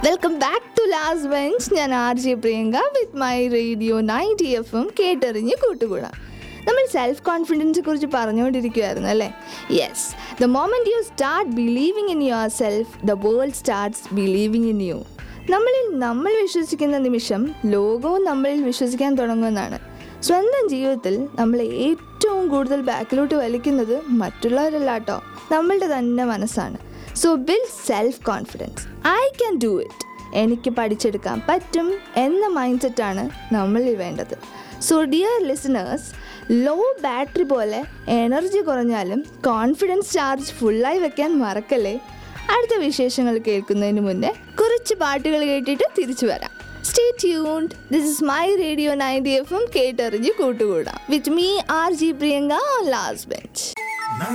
welcome back to last bench ഞാൻ R J Priyanka with my radio ninety F M കേട്ടറിഞ്ഞ് കൂട്ടുകൂടാം നമ്മൾ self കോൺഫിഡൻസിനെ കുറിച്ച് പറഞ്ഞുകൊണ്ടിരിക്കുകയായിരുന്നു അല്ലേ yes the moment you start believing in yourself the world starts believing in you നമ്മളിൽ നമ്മൾ വിശ്വസിക്കുന്ന നിമിഷം ലോകവും നമ്മളിൽ വിശ്വസിക്കാൻ തുടങ്ങുമെന്നാണ് സ്വന്തം ജീവിതത്തിൽ നമ്മളെ ഏറ്റവും കൂടുതൽ ബാക്കിലോട്ട് വലിക്കുന്നത് മറ്റുള്ളവരല്ല കേട്ടോ നമ്മളുടെ തന്നെ മനസ്സാണ് so build self confidence I can do it എനിക്ക് പഠിച്ചെടുക്കാൻ പറ്റും എന്ന മൈൻഡ് സെറ്റാണ് നമ്മളിൽ വേണ്ടത് so dear listeners low battery പോലെ എനർജി കുറഞ്ഞാലും കോൺഫിഡൻസ് ചാർജ് ഫുള്ളായി വെക്കാൻ മറക്കല്ലേ അടുത്ത വിശേഷങ്ങൾ കേൾക്കുന്നതിന് മുന്നേ കുറച്ച് പാട്ടുകൾ കേട്ടിട്ട് തിരിച്ചു വരാം stay tuned this is my radio ninety F M കേട്ടറിഞ്ഞ് കൂട്ടുകൂടാം with me R J Priyanka on last bench